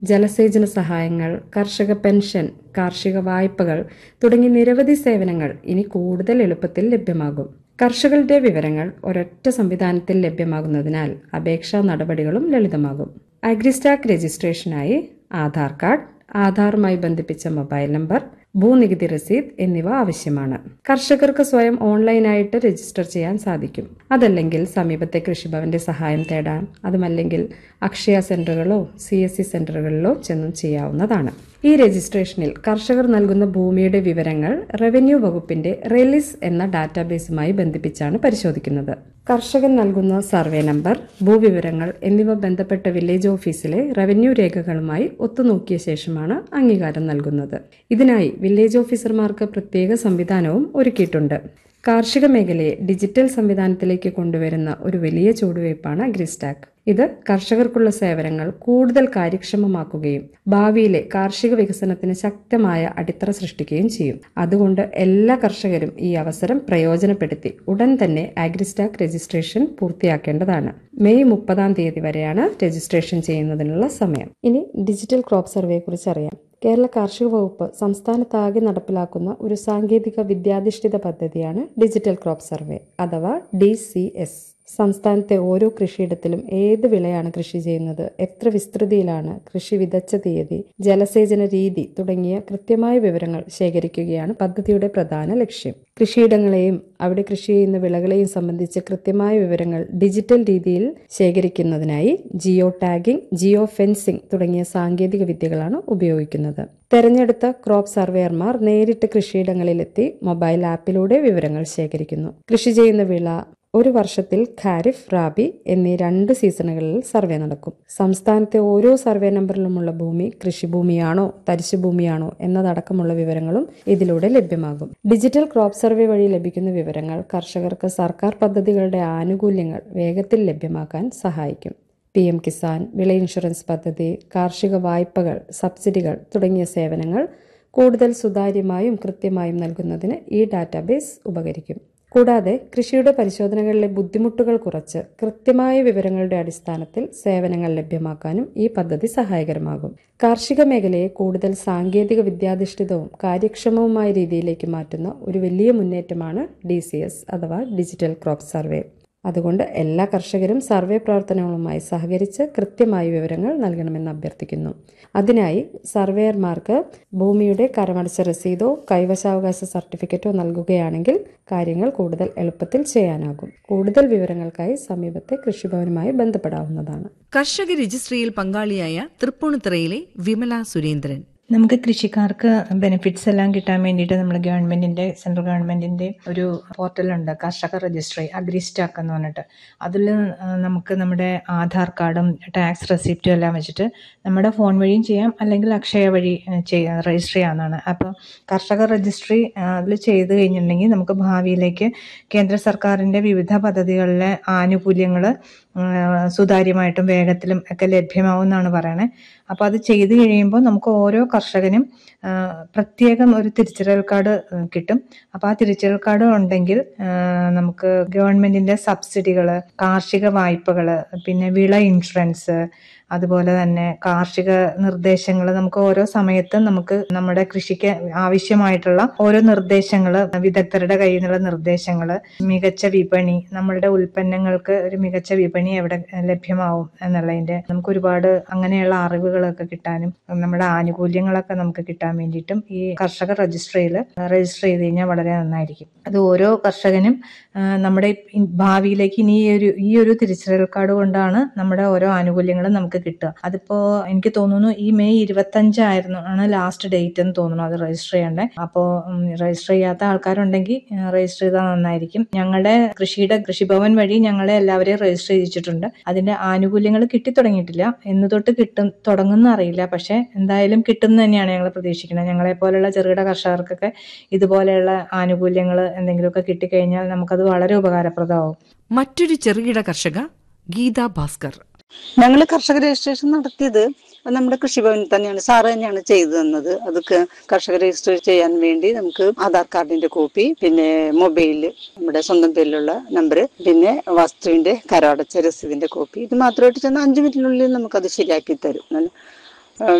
ജലസേചന സഹായങ്ങൾ കർഷക പെൻഷൻ കാർഷിക വായ്പകൾ തുടങ്ങി നിരവധി സേവനങ്ങൾ ഇനി കൂടുതൽ എളുപ്പത്തിൽ ലഭ്യമാകും കർഷകരുടെ വിവരങ്ങൾ ഒരൊറ്റ സംവിധാനത്തിൽ ലഭ്യമാകുന്നതിനാൽ അപേക്ഷാ നടപടികളും ലളിതമാകും അഗ്രിസ്റ്റാക്ക് രജിസ്ട്രേഷനായി ആധാർ കാർഡ് ആധാറുമായി ബന്ധിപ്പിച്ച മൊബൈൽ നമ്പർ ഭൂനികുതി രസീത് എന്നിവ ആവശ്യമാണ് കർഷകർക്ക് സ്വയം ഓൺലൈനായിട്ട് രജിസ്റ്റർ ചെയ്യാൻ സാധിക്കും അതല്ലെങ്കിൽ സമീപത്തെ കൃഷിഭവന്റെ സഹായം തേടാം അതുമല്ലെങ്കിൽ അക്ഷയ സെന്ററുകളോ സി എസ് സി സെന്ററുകളിലോ ചെന്നും ചെയ്യാവുന്നതാണ് ഈ രജിസ്ട്രേഷനിൽ കർഷകർ നൽകുന്ന ഭൂമിയുടെ വിവരങ്ങൾ റവന്യൂ വകുപ്പിന്റെ റെലിസ് എന്ന ഡാറ്റാബേസുമായി ബന്ധിപ്പിച്ചാണ് പരിശോധിക്കുന്നത് കർഷകൻ നൽകുന്ന സർവേ നമ്പർ ഭൂവിവരങ്ങൾ എന്നിവ ബന്ധപ്പെട്ട വില്ലേജ് ഓഫീസിലെ റവന്യൂ രേഖകളുമായി ഒത്തുനോക്കിയ ശേഷമാണ് അംഗീകാരം നൽകുന്നത് ഇതിനായി വില്ലേജ് ഓഫീസർമാർക്ക് പ്രത്യേക സംവിധാനവും ഒരുക്കിയിട്ടുണ്ട് കാർഷിക മേഖലയെ ഡിജിറ്റൽ സംവിധാനത്തിലേക്ക് കൊണ്ടുവരുന്ന ഒരു വലിയ ചുവടുവയ്പ്പാണ് അഗ്രിസ്റ്റാക്ക് ഇത് കർഷകർക്കുള്ള സേവനങ്ങൾ കൂടുതൽ കാര്യക്ഷമമാക്കുകയും ഭാവിയിലെ കാർഷിക വികസനത്തിന് ശക്തമായ അടിത്തറ സൃഷ്ടിക്കുകയും ചെയ്യും അതുകൊണ്ട് എല്ലാ കർഷകരും ഈ അവസരം പ്രയോജനപ്പെടുത്തി ഉടൻ തന്നെ അഗ്രിസ്റ്റാക്ക് രജിസ്ട്രേഷൻ പൂർത്തിയാക്കേണ്ടതാണ് മെയ് മുപ്പതാം തീയതി വരെയാണ് രജിസ്ട്രേഷൻ ചെയ്യുന്നതിനുള്ള സമയം ഇനി ഡിജിറ്റൽ ക്രോപ്പ് സർവേയെ കുറിച്ച് അറിയാം കേരള കാർഷിക വകുപ്പ് സംസ്ഥാനത്താകെ നടപ്പിലാക്കുന്ന ഒരു സാങ്കേതിക വിദ്യാധിഷ്ഠിത പദ്ധതിയാണ് ഡിജിറ്റൽ ക്രോപ്പ് സർവേ അഥവാ ഡി സി എസ് സംസ്ഥാനത്തെ ഓരോ കൃഷിയിടത്തിലും ഏത് വിളയാണ് കൃഷി ചെയ്യുന്നത് എത്ര വിസ്തൃതിയിലാണ് കൃഷി വിതച്ച തീയതി ജലസേചന രീതി തുടങ്ങിയ കൃത്യമായ വിവരങ്ങൾ ശേഖരിക്കുകയാണ് പദ്ധതിയുടെ പ്രധാന ലക്ഷ്യം കൃഷിയിടങ്ങളെയും അവിടെ കൃഷി ചെയ്യുന്ന വിളകളെയും സംബന്ധിച്ച് കൃത്യമായ വിവരങ്ങൾ ഡിജിറ്റൽ രീതിയിൽ ശേഖരിക്കുന്നതിനായി ജിയോ ടാഗിംഗ് ജിയോ ഫെൻസിംഗ് തുടങ്ങിയ സാങ്കേതിക വിദ്യകളാണ് ഉപയോഗിക്കുന്നത് തെരഞ്ഞെടുത്ത ക്രോപ്പ് സർവേയർമാർ നേരിട്ട് കൃഷിയിടങ്ങളിലെത്തി മൊബൈൽ ആപ്പിലൂടെ വിവരങ്ങൾ ശേഖരിക്കുന്നു കൃഷി ചെയ്യുന്ന വിള ഒരു വർഷത്തിൽ ഖാരിഫ് റാബി എന്നീ രണ്ട് സീസണുകളിൽ സർവേ നടക്കും സംസ്ഥാനത്തെ ഓരോ സർവേ നമ്പറിലുമുള്ള ഭൂമി കൃഷിഭൂമിയാണോ തരിശുഭൂമിയാണോ എന്നതടക്കമുള്ള വിവരങ്ങളും ഇതിലൂടെ ലഭ്യമാകും ഡിജിറ്റൽ ക്രോപ്പ് സർവേ വഴി ലഭിക്കുന്ന വിവരങ്ങൾ കർഷകർക്ക് സർക്കാർ പദ്ധതികളുടെ ആനുകൂല്യങ്ങൾ വേഗത്തിൽ ലഭ്യമാക്കാൻ സഹായിക്കും പി എം കിസാൻ വിള ഇൻഷുറൻസ് പദ്ധതി കാർഷിക വായ്പകൾ സബ്സിഡികൾ തുടങ്ങിയ സേവനങ്ങൾ കൂടുതൽ സുതാര്യമായും കൃത്യമായും നൽകുന്നതിന് ഈ ഡാറ്റാബേസ് ഉപകരിക്കും കൂടാതെ കൃഷിയുടെ പരിശോധനകളിലെ ബുദ്ധിമുട്ടുകൾ കുറച്ച് കൃത്യമായ വിവരങ്ങളുടെ അടിസ്ഥാനത്തിൽ സേവനങ്ങൾ ലഭ്യമാക്കാനും ഈ പദ്ധതി സഹായകരമാകും കാർഷിക മേഖലയെ കൂടുതൽ സാങ്കേതിക വിദ്യാധിഷ്ഠിതവും കാര്യക്ഷമവുമായ രീതിയിലേക്ക് മാറ്റുന്ന ഒരു വലിയ മുന്നേറ്റമാണ് ഡി അഥവാ ഡിജിറ്റൽ ക്രോപ്പ് സർവേ അതുകൊണ്ട് എല്ലാ കർഷകരും സർവേ പ്രവർത്തനങ്ങളുമായി സഹകരിച്ച് കൃത്യമായ വിവരങ്ങൾ നൽകണമെന്ന് അഭ്യർത്ഥിക്കുന്നു അതിനായി സർവേയർമാർക്ക് ഭൂമിയുടെ കരമടച്ച രസീതോ കൈവശാവകാശ സർട്ടിഫിക്കറ്റോ നൽകുകയാണെങ്കിൽ കാര്യങ്ങൾ കൂടുതൽ എളുപ്പത്തിൽ ചെയ്യാനാകും കൂടുതൽ വിവരങ്ങൾക്കായി സമീപത്തെ കൃഷിഭവനുമായി ബന്ധപ്പെടാവുന്നതാണ് കർഷക രജിസ്ട്രിയിൽ പങ്കാളിയായ തൃപ്പൂണിത്തറയിലെ വിമല സുരേന്ദ്രൻ നമുക്ക് കൃഷിക്കാർക്ക് ബെനിഫിറ്റ്സ് എല്ലാം കിട്ടാൻ വേണ്ടിയിട്ട് നമ്മൾ ഗവൺമെന്റിന്റെ സെൻട്രൽ ഗവൺമെന്റിന്റെ ഒരു പോർട്ടലുണ്ട് കർഷക രജിസ്ട്രി അഗ്രിസ്റ്റാക്ക് എന്ന് പറഞ്ഞിട്ട് അതിൽ നമുക്ക് നമ്മുടെ ആധാർ കാർഡും ടാക്സ് റെസിപ്റ്റും എല്ലാം വെച്ചിട്ട് നമ്മുടെ ഫോൺ വഴിയും ചെയ്യാം അല്ലെങ്കിൽ അക്ഷയ വഴി ചെയ്യാം രജിസ്റ്റർ ചെയ്യാവുന്നതാണ് അപ്പോൾ കർഷക രജിസ്ട്രി അതിൽ ചെയ്ത് കഴിഞ്ഞിട്ടുണ്ടെങ്കിൽ നമുക്ക് ഭാവിയിലേക്ക് കേന്ദ്ര സർക്കാരിൻ്റെ വിവിധ പദ്ധതികളിലെ ആനുകൂല്യങ്ങൾ സുതാര്യമായിട്ടും വേഗത്തിലും ഒക്കെ ലഭ്യമാവുമെന്നാണ് പറയണേ അപ്പോൾ അത് ചെയ്ത് കഴിയുമ്പോൾ നമുക്ക് ഓരോ കർഷകനും പ്രത്യേകം ഒരു തിരിച്ചറിയൽ കാർഡ് കിട്ടും അപ്പോൾ ആ തിരിച്ചറിയൽ കാർഡ് ഉണ്ടെങ്കിൽ നമുക്ക് ഗവൺമെന്റിന്റെ സബ്സിഡികൾ കാർഷിക വായ്പകൾ പിന്നെ വിള ഇൻഷുറൻസ് അതുപോലെ തന്നെ കാർഷിക നിർദ്ദേശങ്ങൾ നമുക്ക് ഓരോ സമയത്തും നമുക്ക് നമ്മുടെ കൃഷിക്ക് ആവശ്യമായിട്ടുള്ള ഓരോ നിർദ്ദേശങ്ങൾ വിദഗ്ധരുടെ കയ്യിൽ നിന്നുള്ള നിർദ്ദേശങ്ങൾ മികച്ച വിപണി നമ്മളുടെ ഉൽപ്പന്നങ്ങൾക്ക് ഒരു മികച്ച വിപണി എവിടെ ലഭ്യമാവും എന്നുള്ളതിന്റെ നമുക്ക് ഒരുപാട് അങ്ങനെയുള്ള അറിവുകളൊക്കെ കിട്ടാനും നമ്മുടെ ആനുകൂല്യങ്ങളൊക്കെ നമുക്ക് കിട്ടാൻ വേണ്ടിയിട്ടും ഈ കർഷക രജിസ്ട്രിയിൽ രജിസ്റ്റർ ചെയ്ത് കഴിഞ്ഞാൽ വളരെ നന്നായിരിക്കും അത് ഓരോ കർഷകനും നമ്മുടെ ഭാവിയിലേക്ക് ഇനി ഈ ഒരു ഈ ഒരു തിരിച്ചറിയൽ കാർഡ് കൊണ്ടാണ് നമ്മുടെ ഓരോ ആനുകൂല്യങ്ങളും നമുക്ക് കിട്ടുക അതിപ്പോ എനിക്ക് തോന്നുന്നു ഈ മെയ് ഇരുപത്തഞ്ചായിരുന്നു ആണ് ലാസ്റ്റ് ഡേറ്റ് എന്ന് തോന്നുന്നു അത് രജിസ്റ്റർ ചെയ്യണ്ടേ അപ്പോൾ രജിസ്റ്റർ ചെയ്യാത്ത ആൾക്കാരുണ്ടെങ്കിൽ രജിസ്റ്റർ ചെയ്താൽ നന്നായിരിക്കും ഞങ്ങളുടെ കൃഷിയുടെ കൃഷിഭവൻ വഴി ഞങ്ങളെ എല്ലാവരെയും രജിസ്റ്റർ ചെയ്യിച്ചിട്ടുണ്ട് അതിന്റെ ആനുകൂല്യങ്ങൾ കിട്ടി തുടങ്ങിയിട്ടില്ല എന്ന് തൊട്ട് കിട്ടും തുടങ്ങുന്ന അറിയില്ല പക്ഷെ എന്തായാലും കിട്ടും തന്നെയാണ് ഞങ്ങൾ പ്രതീക്ഷിക്കുന്നത് ഞങ്ങളെ പോലെയുള്ള ചെറുകിട കർഷകർക്കൊക്കെ ഇതുപോലെയുള്ള ആനുകൂല്യങ്ങൾ എന്തെങ്കിലുമൊക്കെ കിട്ടിക്കഴിഞ്ഞാൽ നമുക്കത് വളരെ ഉപകാരപ്രദമാവും മറ്റൊരു ചെറുകിട കർഷക ഗീത ഭാസ്കർ ഞങ്ങൾ കർഷക രജിസ്ട്രേഷൻ നടത്തിയത് നമ്മുടെ കൃഷിഭവനിൽ തന്നെയാണ് സാറ് തന്നെയാണ് ചെയ്തു തന്നത് അതൊക്കെ കർഷക രജിസ്റ്റർ ചെയ്യാൻ വേണ്ടി നമുക്ക് ആധാർ കാർഡിന്റെ കോപ്പി പിന്നെ മൊബൈല് നമ്മുടെ സ്വന്തം പേരിലുള്ള നമ്പർ പിന്നെ വസ്തുവിന്റെ കരമടച്ച രസീതിന്റെ കോപ്പി ഇത് മാത്രമായിട്ട് ചെന്ന് അഞ്ചു മിനിറ്റിനുള്ളിൽ നമുക്കത് ശരിയാക്കി തരും